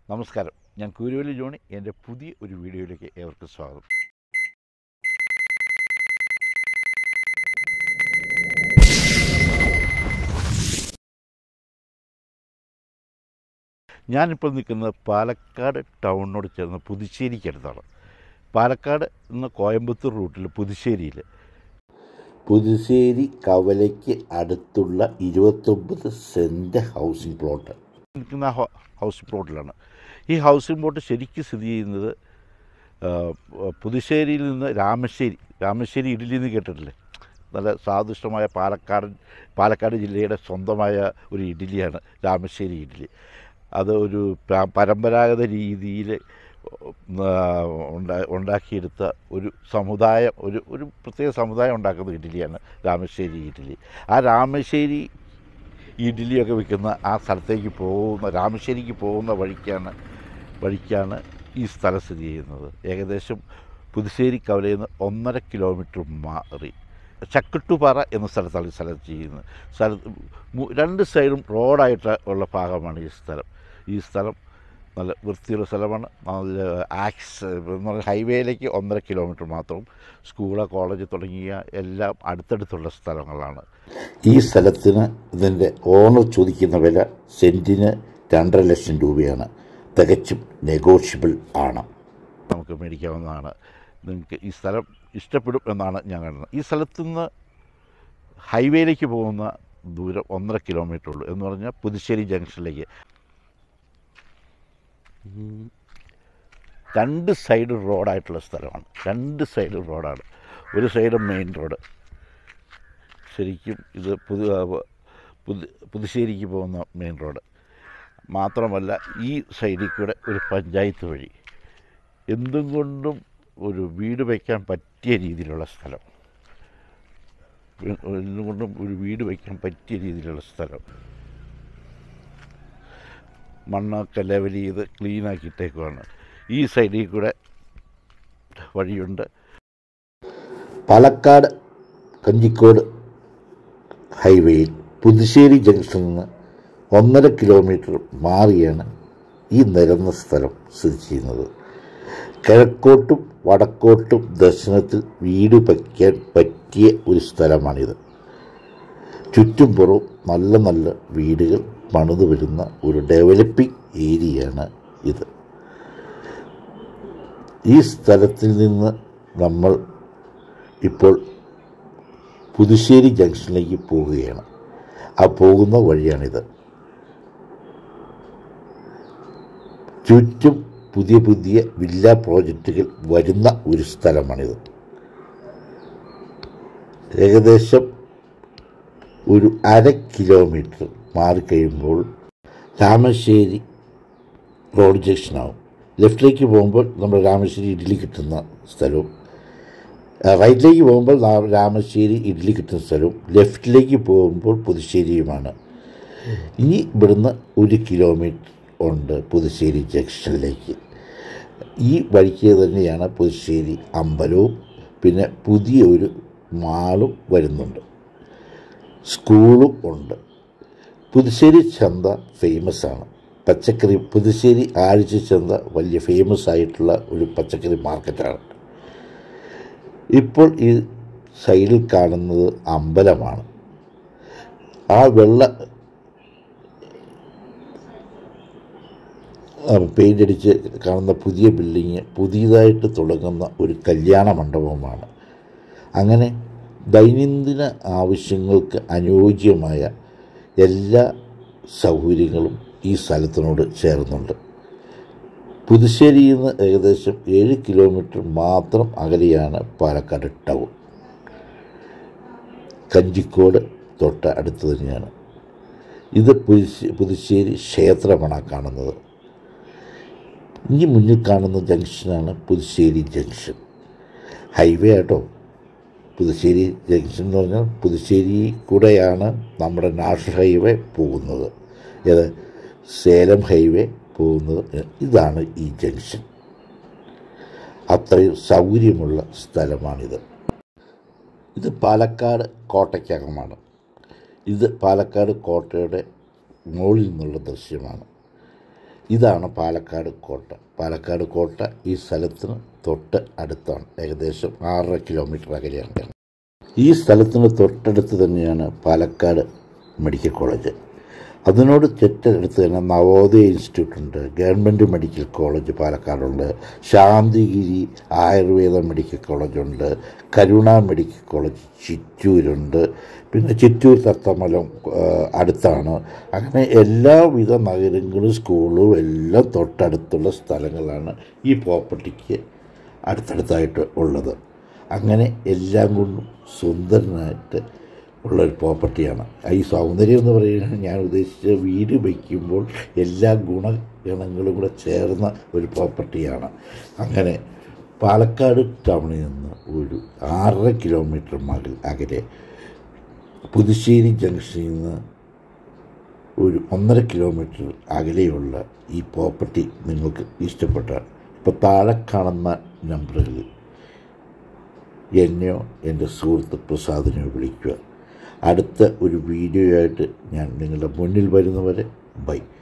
നമസ്കാരം ഞാൻ കൂരുവലി ജോണി എൻ്റെ പുതിയ ഒരു വീഡിയോയിലേക്ക് ഏവർക്കും സ്വാഗതം ഞാനിപ്പോൾ നിൽക്കുന്നത് പാലക്കാട് ടൗണിനോട് ചേർന്ന് പുതുശ്ശേരിക്കടുത്താണ് പാലക്കാട് നിന്ന് കോയമ്പത്തൂർ റൂട്ടിൽ പുതുശ്ശേരിയിൽ പുതുശ്ശേരി കവലയ്ക്ക് അടുത്തുള്ള ഇരുപത്തൊമ്പത് സെൻറ്റ് ഹൗസിംഗ് പ്ലോട്ട് നിൽക്കുന്ന ആ ഹൗ- ഹൗസ് പ്ലോട്ടിലാണ് ഈ ഹൗസിംഗ് പ്ലോട്ട് ശരിക്കും സ്ഥിതി ചെയ്യുന്നത് ആ, പുതുശ്ശേരിയിൽ നിന്ന് രാമശ്ശേരി രാമശ്ശേരി ഇഡലി എന്ന് കേട്ടിട്ടില്ലേ നല്ല സ്വാദിഷ്ടമായ പാലക്കാട് പാലക്കാട് ജില്ലയുടെ സ്വന്തമായ ഒരു ഇഡ്ഡലിയാണ് രാമശ്ശേരി ഇഡ്ഡലി അത് ഒരു പ- പരമ്പരാഗത രീതിയിൽ ഉണ്ടാ ഉണ്ടാക്കിയെടുത്ത ഒരു സമുദായം ഒരു ഒരു പ്രത്യേക സമുദായം ഉണ്ടാക്കുന്ന ഇഡ്ഡലിയാണ് രാമശ്ശേരി ഇഡ്ഡലി ആ രാമശ്ശേരി ഇഡ്ഡലിയൊക്കെ വിൽക്കുന്ന ആ സ്ഥലത്തേക്ക് പോകുന്ന രാമശ്ശേരിക്ക് പോകുന്ന വഴിക്കാണ് വഴിക്കാണ് ഈ സ്ഥലം സ്ഥിതി ചെയ്യുന്നത് ഏകദേശം പുതുശ്ശേരി കവലയിൽ നിന്ന് ഒന്നര കിലോമീറ്റർ മാറി ചക്കിട്ടുപാറ എന്ന സ്ഥലത്താണ് ഈ സ്ഥലം ചെയ്യുന്നത് സ്ഥലത്ത് മു- രണ്ട് സൈഡും റോഡായിട്ട് ഉള്ള ഭാഗമാണ് ഈ സ്ഥലം ഈ സ്ഥലം നല്ല വൃത്തിയുള്ള സ്ഥലമാണ് നല്ല ആക്സ് എന്ന് പറഞ്ഞാൽ ഹൈവേയിലേക്ക് ഒന്നര കിലോമീറ്റർ മാത്രം സ്കൂള് കോളേജ് തുടങ്ങിയ എല്ലാം അടുത്തടുത്തുള്ള സ്ഥലങ്ങളാണ് ഈ സ്ഥലത്തിന് ഇതിൻ്റെ ഓണർ ചോദിക്കുന്ന വില സെൻറ്റിന് രണ്ടര ലക്ഷം രൂപയാണ് തികച്ചും നെഗോഷ്യബിൾ ആണ് നമുക്ക് മേടിക്കാവുന്നതാണ് നിങ്ങൾക്ക് ഈ സ്ഥലം ഇഷ്ടപ്പെടും എന്നാണ് ഞാൻ കാണുന്നത് ഈ സ്ഥലത്തു നിന്ന് ഹൈവേയിലേക്ക് പോകുന്ന ദൂരം ഒന്നര കിലോമീറ്റർ ഉള്ളൂ എന്ന് പറഞ്ഞാൽ പുതുശ്ശേരി ജംഗ്ഷനിലേക്ക് രണ്ട് സൈഡ് റോഡായിട്ടുള്ള സ്ഥലമാണ് രണ്ട് സൈഡ് റോഡാണ് ഒരു സൈഡ് മെയിൻ റോഡ് ശരിക്കും ഇത് പുതു പുതു പുതുശ്ശേരിക്ക് പോകുന്ന മെയിൻ റോഡ് മാത്രമല്ല ഈ സൈഡിൽ കൂടെ ഒരു പഞ്ചായത്ത് വഴി എന്തും കൊണ്ടും ഒരു വീട് വയ്ക്കാൻ പറ്റിയ രീതിയിലുള്ള സ്ഥലം എന്തും കൊണ്ടും ഒരു വീട് വയ്ക്കാൻ പറ്റിയ രീതിയിലുള്ള സ്ഥലം മണ്ണൊക്കെ ലെവൽ ചെയ്ത് ക്ലീനാക്കിയിട്ടേക്കുവാണ് ഈ സൈഡിൽ കൂടെ വഴിയുണ്ട് പാലക്കാട് കഞ്ചിക്കോട് ഹൈവേയിൽ പുതുശ്ശേരി ജംഗ്ഷനിൽ നിന്ന് ഒന്നര കിലോമീറ്റർ മാറിയാണ് ഈ നിരന്ന സ്ഥലം സ്ഥിതി ചെയ്യുന്നത് കിഴക്കോട്ടും വടക്കോട്ടും ദർശനത്തിൽ വീട് വയ്ക്കാൻ പറ്റിയ ഒരു സ്ഥലമാണിത് ചുറ്റും പുറവും നല്ല നല്ല വീടുകൾ പണിതു വരുന്ന ഒരു ഡെവലപ്പിംഗ് ഏരിയയാണ് ഇത് ഈ സ്ഥലത്തിൽ നിന്ന് നമ്മൾ ഇപ്പോൾ പുതുശ്ശേരി ജംഗ്ഷനിലേക്ക് പോവുകയാണ് ആ പോകുന്ന വഴിയാണിത് ചുറ്റും പുതിയ പുതിയ വില്ല പ്രോജക്റ്റുകൾ വരുന്ന ഒരു സ്ഥലമാണിത് ഏകദേശം ഒരു അര കിലോമീറ്റർ മാറിക്കഴിയുമ്പോൾ രാമശ്ശേരി റോഡ് ജംഗ്ഷനാവും ലെഫ്റ്റിലേക്ക് പോകുമ്പോൾ നമ്മൾ രാമശ്ശേരി ഇഡ്ഡലി കിട്ടുന്ന സ്ഥലവും ആ, റൈറ്റിലേക്ക് പോകുമ്പോൾ നാ- രാമശ്ശേരി ഇഡ്ഡലി കിട്ടുന്ന സ്ഥലവും ലെഫ്റ്റിലേക്ക് പോകുമ്പോൾ പുതുശ്ശേരിയുമാണ് ഇനി ഇവിടുന്ന് ഒരു കിലോമീറ്റർ ഉണ്ട് പുതുശ്ശേരി ജംഗ്ഷനിലേക്ക് ഈ വഴിക്ക് തന്നെയാണ് പുതുശ്ശേരി അമ്പലവും പിന്നെ പുതിയൊരു മാളും വരുന്നുണ്ട് സ്കൂളും ഉണ്ട് പുതുശ്ശേരി ചന്ത ഫേമസ് ആണ് പച്ചക്കറി പുതുശ്ശേരി ആഴ്ച ചന്ത വലിയ ഫേമസ് ആയിട്ടുള്ള ഒരു പച്ചക്കറി മാർക്കറ്റാണ് ഇപ്പോൾ ഈ സൈഡിൽ കാണുന്നത് അമ്പലമാണ് ആ വെള്ള പെയിൻ്റ് അടിച്ച് കാണുന്ന പുതിയ ബിൽഡിങ് പുതിയതായിട്ട് തുടങ്ങുന്ന ഒരു കല്യാണ മണ്ഡപമാണ് അങ്ങനെ ദൈനംദിന ആവശ്യങ്ങൾക്ക് അനുയോജ്യമായ എല്ലാ സൗകര്യങ്ങളും ഈ സ്ഥലത്തിനോട് ചേർന്നുണ്ട് പുതുശ്ശേരിയിൽ നിന്ന് ഏകദേശം ഏഴ് കിലോമീറ്റർ മാത്രം അകലെയാണ് പാലക്കാട് ടൗൺ കഞ്ചിക്കോട് തൊട്ട് അടുത്ത് തന്നെയാണ് ഇത് പുതുശ്ശേ- പുതുശ്ശേരി ക്ഷേത്രമാണ് ആ കാണുന്നത് ഇനി മുന്നിൽ കാണുന്ന ജംഗ്ഷനാണ് പുതുശ്ശേരി ജംഗ്ഷൻ ഹൈവേ ആട്ടോ പുതുശ്ശേരി ജംഗ്ഷൻ എന്ന് പറഞ്ഞാൽ പുതുശ്ശേരി കൂടെയാണ് നമ്മുടെ നാഷണൽ ഹൈവേ പോകുന്നത് ഏത് സേലം ഹൈവേ പോകുന്നത് ഇതാണ് ഈ ജംഗ്ഷൻ അത്രയും സൗകര്യമുള്ള സ്ഥലമാണിത് ഇത് പാലക്കാട് കോട്ടയ്ക്കകമാണ് ഇത് പാലക്കാട് കോട്ടയുടെ മുകളിൽ നിന്നുള്ള ദൃശ്യമാണ് ഇതാണ് പാലക്കാട് കോട്ട പാലക്കാട് കോട്ട ഈ സ്ഥലത്തിന് തൊട്ട് അടുത്താണ് ഏകദേശം ആറര കിലോമീറ്റർ അകലെയാണ് ഈ സ്ഥലത്തിന് തൊട്ടടുത്ത് തന്നെയാണ് പാലക്കാട് മെഡിക്കൽ കോളേജ് അതിനോട് തൊട്ടടുത്ത് തന്നെ നവോദയ ഇൻസ്റ്റിറ്റ്യൂട്ട് ഉണ്ട് ഗവൺമെൻറ് മെഡിക്കൽ കോളേജ് പാലക്കാടുണ്ട് ശാന്തിഗിരി ആയുർവേദ മെഡിക്കൽ കോളേജുണ്ട് കരുണ മെഡിക്കൽ കോളേജ് ചിറ്റൂരുണ്ട് പിന്നെ ചിറ്റൂർ തത്തമലം ആ, അടുത്താണ് അങ്ങനെ എല്ലാവിധ നഗരങ്ങളും സ്കൂളും എല്ലാം തൊട്ടടുത്തുള്ള സ്ഥലങ്ങളാണ് ഈ പ്രോപ്പർട്ടിക്ക് അടുത്തടുത്തായിട്ട് ഉള്ളത് അങ്ങനെ എല്ലാം കൊണ്ടും സുന്ദരനായിട്ട് ഉള്ള ഒരു പ്രോപ്പർട്ടിയാണ് ഈ സൗന്ദര്യം എന്ന് പറയുന്നത് ഞാൻ ഉദ്ദേശിച്ച വീട് വയ്ക്കുമ്പോൾ എല്ലാ ഗുണഗണങ്ങളും കൂടെ ചേർന്ന ഒരു പ്രോപ്പർട്ടിയാണ് അങ്ങനെ പാലക്കാട് ടൗണിൽ നിന്ന് ഒരു ആറര കിലോമീറ്റർ മകൾ അകലെ പുതുശ്ശേരി ജംഗ്ഷനിൽ നിന്ന് ഒരു ഒന്നര കിലോമീറ്റർ അകലെയുള്ള ഈ പ്രോപ്പർട്ടി നിങ്ങൾക്ക് ഇഷ്ടപ്പെട്ടാൽ ഇപ്പോൾ താഴെ കാണുന്ന നമ്പറുകളിൽ എന്നെയോ എൻ്റെ സുഹൃത്ത് പ്രസാദിനെയോ വിളിക്കുക അടുത്ത ഒരു വീഡിയോ ആയിട്ട് ഞാൻ നിങ്ങളുടെ മുന്നിൽ വരുന്നവരെ ബൈ